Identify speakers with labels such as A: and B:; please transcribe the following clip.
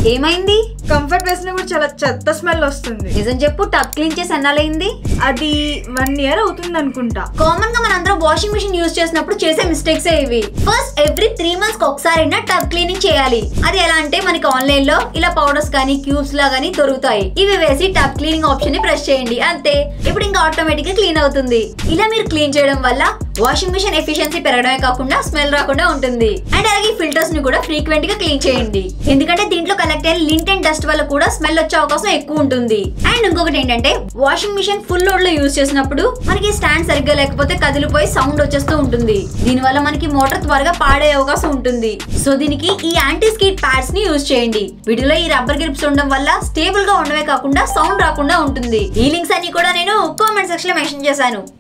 A: ఏమైంది
B: కంఫర్ట్ వేసినా కూడా చాలా చెత్త స్మెల్ వస్తుంది
A: నిజం చెప్పు టబ్ క్లీన్ చేసి ఎన్నాలైంది
B: అది వన్ ఇయర్ అవుతుంది అనుకుంటా
A: కామన్ గా మనందరం వాషింగ్ మిషన్ యూస్ చేసినప్పుడు చేసే మిస్టేక్స్ ఇవి ఫస్ట్ ఎవ్రీ త్రీ మంత్స్ ఒకసారి టబ్ క్లీనింగ్ చేయాలి అది ఎలా అంటే మనకి ఆన్లైన్ లో ఇలా పౌడర్స్ కానీ క్యూబ్స్ లా కానీ దొరుకుతాయి ఇవి వేసి టబ్ క్లీనింగ్ ఆప్షన్ ని ప్రెస్ చేయండి అంతే ఇప్పుడు ఇంకా ఆటోమేటిక్ గా క్లీన్ అవుతుంది ఇలా మీరు క్లీన్ చేయడం వల్ల వాషింగ్ మిషన్ ఎఫిషియన్సీ పెరగడమే కాకుండా స్మెల్ రాకుండా ఉంటుంది అండ్ అలాగే ఫిల్టర్స్ ని కూడా ఫ్రీక్వెంట్ గా క్లీన్ చేయండి ఎందుకంటే దీంట్లో కలెక్ట్ అయిన లింట్ అండ్ డస్ట్ వల్ల కూడా స్మెల్ వచ్చే అవకాశం ఎక్కువ ఉంటుంది అండ్ ఇంకొకటి ఏంటంటే వాషింగ్ మిషన్ ఫుల్ లోడ్ లో యూస్ చేసినప్పుడు మనకి స్టాండ్ సరిగ్గా లేకపోతే కదిలిపోయి సౌండ్ వచ్చేస్తూ ఉంటుంది దీని వల్ల మనకి మోటార్ త్వరగా పాడే అవకాశం ఉంటుంది సో దీనికి ఈ యాంటీ స్కీట్ ప్యాడ్స్ ని యూస్ చేయండి వీటిలో ఈ రబ్బర్ గ్రిప్స్ ఉండడం వల్ల స్టేబుల్ గా ఉండడమే కాకుండా సౌండ్ రాకుండా ఉంటుంది ఈ లింక్స్ అన్ని కూడా నేను కామెంట్ సెక్షన్ లో మెన్షన్ చేశాను